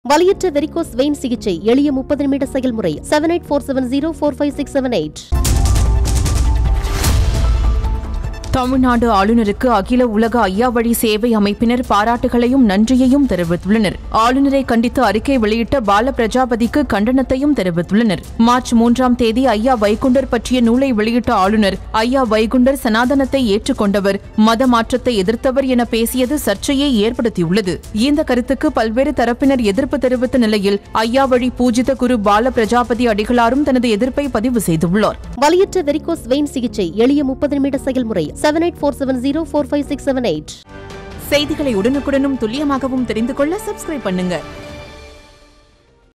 வலியற்ற varicose vein சிகிச்சை எளிய முப்பது நிமிட செயல்முறை seven eight four seven zero four five six seven eight Tamil Nadu ஆளுநருக்கு அகில உலக ஐயாவழி சேவை அமைப்பினர் பாராட்டுகளையும் நன்றியையும் தெரிவித்துள்ளனர் ஆளுநரை கண்டித்து அறிக்கை வெளியிட்ட பால பிரஜாபதிக்கு கண்டனத்தையும் தெரிவித்துள்ளனர் மார்ச் மூன்றாம் தேதி ஐயா வைகுண்டர் பற்றிய நூலை வெளியிட்ட ஆளுநர் ஐயா வைகுண்டர் சனாதனத்தை ஏற்றுக்கொண்டவர் மத மாற்றத்தை எதிர்த்தவர் என பேசியது சர்ச்சையை ஏற்படுத்தியுள்ளது இந்த கருத்துக்கு பல்வேறு தரப்பினர் எதிர்ப்பு தெரிவித்த நிலையில் ஐயாவழி பூஜித குரு பால பிரஜாபதி அடிகளாரும் தனது எதிர்ப்பை பதிவு செய்துள்ளார் வலியற்ற வெரிகோஸ் வெயின் சிகிச்சை எளிய முப்பது நிமிட செயல்முறை seven eight four seven zero four five six seven eight செய்திகளை உடனுக்குடனும் துல்லியமாகவும் தெரிந்து கொள்ள சப்ஸ்கிரைப் பண்ணுங்க